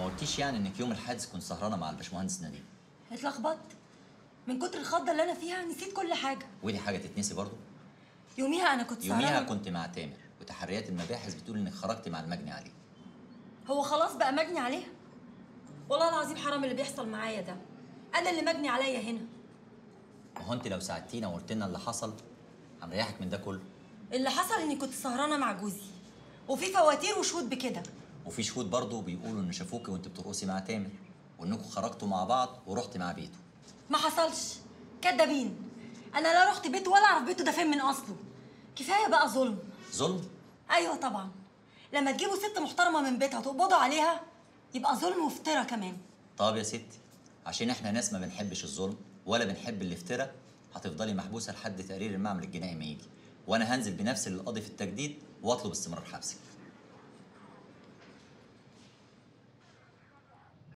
ما قلتيش يعني انك يوم الحادث كنت سهرانه مع الباشمهندس نديم اتلخبطت من كتر الخضه اللي انا فيها نسيت كل حاجه ودي حاجه تتنسي برضه يوميها انا كنت يوميها سهرانه كنت مع تامر وتحريات المباحث بتقول انك خرجت مع المجني عليه هو خلاص بقى مجني عليها والله العظيم حرام اللي بيحصل معايا ده انا اللي مجني عليا هنا ما هو انت لو ساعدتينا وقلت لنا اللي حصل هنريحك من ده كله اللي حصل اني كنت سهرانه مع جوزي وفي فواتير وشهود بكده وفي شهود برضه بيقولوا ان شافوكي وانت بترقصي مع تامر وانكم خرجتوا مع بعض ورحت مع بيته ما حصلش كدابين انا لا رحت بيته ولا اعرف بيته ده فين من اصله كفايه بقى ظلم ظلم ايوه طبعا لما تجيبوا ست محترمه من بيتها وتقبضوا عليها يبقى ظلم وافتراء كمان طب يا ستي عشان احنا ناس ما بنحبش الظلم ولا بنحب الافتراء هتفضلي محبوسه لحد تقرير المعمل الجنائي ما يجي وانا هنزل بنفسي للقاضي في التجديد واطلب استمرار حبسك